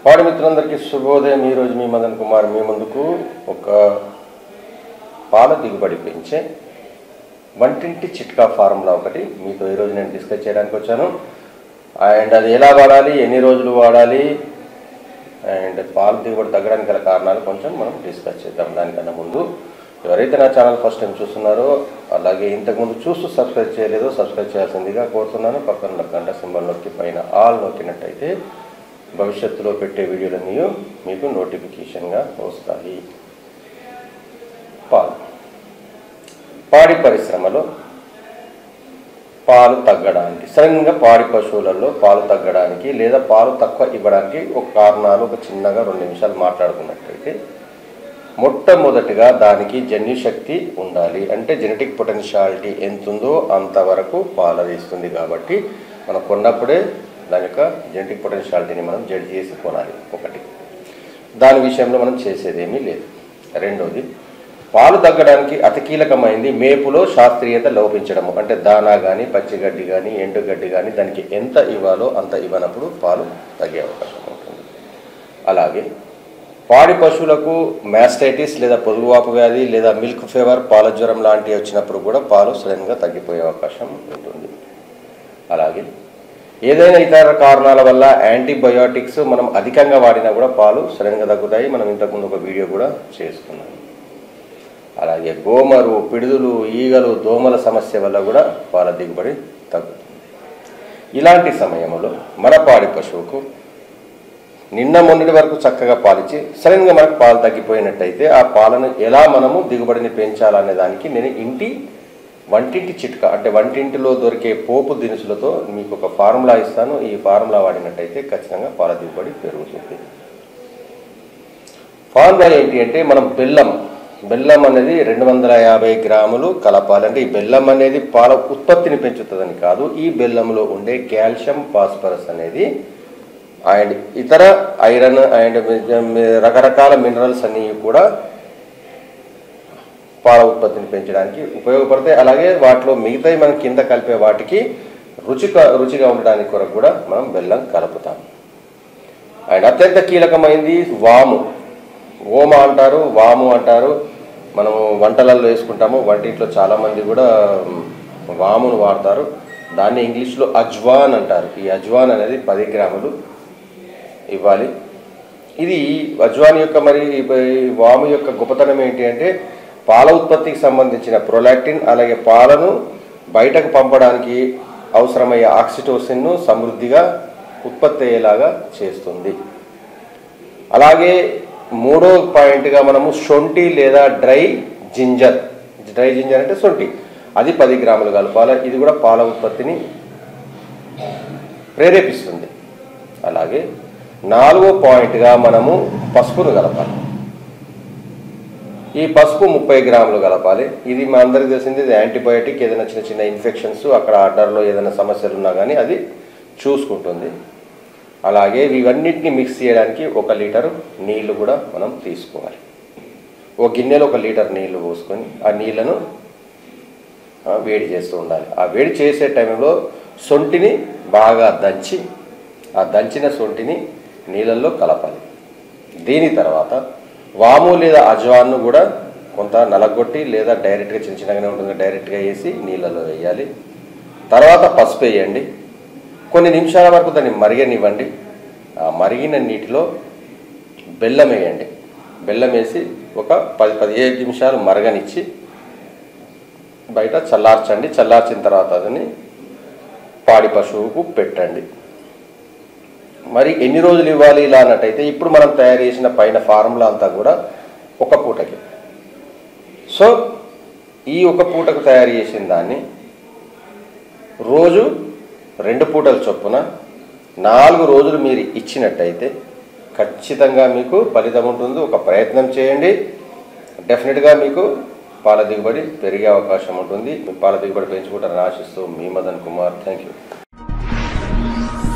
పాడి మిత్రులందరికీ శుభోదయం ఈరోజు మీ మదన్ కుమార్ మీ ముందుకు ఒక పాల దిగుబడి పెంచే వంటింటి చిట్కా ఫార్ములా ఒకటి మీతో ఈరోజు నేను డిస్కస్ చేయడానికి వచ్చాను అండ్ అది ఎలా వాడాలి ఎన్ని రోజులు వాడాలి అండ్ పాలు దిగుబడి తగ్గడానికి గల కారణాలు కొంచెం మనం డిస్కస్ చేద్దాం దానికన్నా ముందు ఎవరైతే నా ఛానల్ ఫస్ట్ టైం చూస్తున్నారో అలాగే ఇంతకుముందు చూస్తూ సబ్స్క్రైబ్ చేయలేదో సబ్స్క్రైబ్ చేయాల్సిందిగా కోరుతున్నాను పక్కన ఉన్న గంట సింబల్ నొక్కి పైన ఆల్ నొక్కినట్టయితే భవిష్యత్తులో పెట్టే వీడియోలన్నీ మీకు నోటిఫికేషన్గా వస్తాయి పాలు పాడి పరిశ్రమలో పాలు తగ్గడానికి సడన్గా పాడి పశువులలో పాలు తగ్గడానికి లేదా పాలు తక్కువ ఇవ్వడానికి ఒక కారణాలు ఒక చిన్నగా రెండు నిమిషాలు మాట్లాడుకున్నట్టయితే మొట్టమొదటిగా దానికి జన్యుశక్తి ఉండాలి అంటే జెనెటిక్ పొటెన్షియాలిటీ ఎంత ఉందో అంతవరకు పాలు ఇస్తుంది కాబట్టి మనం కొన్నప్పుడే దాని యొక్క జెనెటిక్ పొటెన్షియాలిటీని మనం జడ్జ్ చేసి కొనాలి ఒకటి దాని విషయంలో మనం చేసేదేమీ లేదు రెండోది పాలు తగ్గడానికి అతి కీలకమైంది మేపులో శాస్త్రీయత లోపించడము అంటే దానా కానీ పచ్చిగడ్డి కానీ ఎండుగడ్డి కానీ దానికి ఎంత ఇవ్వాలో అంత ఇవ్వనప్పుడు పాలు తగ్గే అవకాశం ఉంటుంది అలాగే పాడి పశువులకు మ్యాస్టైటిస్ లేదా పొదుగువాపు వ్యాధి లేదా మిల్క్ ఫీవర్ పాల జ్వరం లాంటివి వచ్చినప్పుడు కూడా పాలు సడన్గా తగ్గిపోయే అవకాశం ఉంటుంది అలాగే ఏదైనా ఇతర కారణాల వల్ల యాంటీబయోటిక్స్ మనం అధికంగా వాడినా కూడా పాలు సడన్గా తగ్గుతాయి మనం ఇంతకుముందు ఒక వీడియో కూడా చేసుకున్నాం అలాగే గోమరు పిడుదులు ఈగలు దోమల సమస్య వల్ల కూడా పాల దిగుబడి తగ్గుతుంది ఇలాంటి సమయంలో మన పాడి పశువుకు నిన్న మొన్నటి వరకు చక్కగా పాలిచ్చి సడన్గా మనకు పాలు తగ్గిపోయినట్టయితే ఆ పాలను ఎలా మనము దిగుబడిని పెంచాలనే దానికి నేను ఇంటి వంటింటి చిట్కా అంటే వంటింటిలో దొరికే పోపు దినుసులతో మీకు ఒక ఫార్ములా ఇస్తాను ఈ ఫార్ములా వాడినట్టయితే ఖచ్చితంగా పాల దిగుబడి పెరుగుతుంది ఫార్ములా ఏంటి అంటే మనం బెల్లం బెల్లం అనేది రెండు వందల యాభై గ్రాములు కలపాలి అంటే ఈ బెల్లం అనేది పాల ఉత్పత్తిని పెంచుతుందని కాదు ఈ బెల్లంలో ఉండే కాల్షియం ఫాస్ఫరస్ అనేది అండ్ ఇతర ఐరన్ అండ్ రకరకాల మినరల్స్ అన్నీ కూడా పాల ఉత్పత్తిని పెంచడానికి ఉపయోగపడతాయి అలాగే వాటిలో మిగతాయి మనం కింద కలిపే వాటికి రుచిక రుచిగా ఉండడానికి కొరకు కూడా మనం బెల్లం కలుపుతాం అండ్ అత్యంత కీలకమైంది వాము ఓమ అంటారు వాము అంటారు మనము వంటలలో వేసుకుంటాము వంటింట్లో చాలామంది కూడా వామును వాడతారు దాన్ని ఇంగ్లీష్లో అజ్వాన్ అంటారు ఈ అజ్వాన్ అనేది పది గ్రాములు ఇవ్వాలి ఇది అజ్వాన్ యొక్క మరి ఈ వాము యొక్క గొప్పతనం ఏంటి అంటే పాల ఉత్పత్తికి సంబంధించిన ప్రొలాక్టిన్ అలాగే పాలను బయటకు పంపడానికి అవసరమయ్యే ఆక్సిటోసిన్ను సమృద్ధిగా ఉత్పత్తి అయ్యేలాగా చేస్తుంది అలాగే మూడో పాయింట్గా మనము శొంఠి లేదా డ్రై జింజర్ డ్రై జింజర్ అంటే శొంఠి అది పది గ్రాములు కలపాలి ఇది కూడా పాల ఉత్పత్తిని ప్రేరేపిస్తుంది అలాగే నాలుగో పాయింట్గా మనము పసుపును కలపాలి ఈ పసుపు ముప్పై గ్రాములు కలపాలి ఇది మా అందరికి తెలిసింది ఇది యాంటీబయాటిక్ ఏదైనా చిన్న చిన్న ఇన్ఫెక్షన్స్ అక్కడ ఆర్డర్లో ఏదైనా సమస్యలు ఉన్నా కానీ అది చూసుకుంటుంది అలాగే ఇవన్నిటిని మిక్స్ చేయడానికి ఒక లీటర్ నీళ్లు కూడా మనం తీసుకోవాలి ఒక గిన్నెలో ఒక లీటర్ నీళ్లు పోసుకొని ఆ నీళ్లను వేడి చేస్తూ ఉండాలి ఆ వేడి చేసే టైంలో సొంటిని బాగా దంచి ఆ దంచిన సొంటిని నీళ్ళల్లో కలపాలి దీని తర్వాత వాము లేదా అజ్వాన్ను కూడా కొంత నలగొట్టి లేదా డైరెక్ట్గా చిన్న చిన్నగానే ఉంటుంది డైరెక్ట్గా వేసి నీళ్ళలో వేయాలి తర్వాత పసుపు వేయండి కొన్ని నిమిషాల వరకు దాన్ని మరిగనివ్వండి ఆ మరిగిన నీటిలో బెల్లం వేయండి బెల్లం వేసి ఒక పది పదిహేను నిమిషాలు మరగనిచ్చి బయట చల్లార్చండి చల్లార్చిన తర్వాత అదని పాడి పశువుకు పెట్టండి మరి ఎన్ని రోజులు ఇవ్వాలి ఇలా అన్నట్టయితే ఇప్పుడు మనం తయారు చేసిన పైన ఫార్ములా అంతా కూడా ఒక పూటకి సో ఈ ఒక పూటకు తయారు చేసిన దాన్ని రోజు రెండు పూటల చొప్పున నాలుగు రోజులు మీరు ఇచ్చినట్టయితే ఖచ్చితంగా మీకు ఫలితం ఉంటుంది ఒక ప్రయత్నం చేయండి డెఫినెట్గా మీకు పాల దిగుబడి పెరిగే అవకాశం ఉంటుంది మీ పాల దిగుబడి పెంచుకుంటారని ఆశిస్తూ మీ మదన్ కుమార్ థ్యాంక్ యూ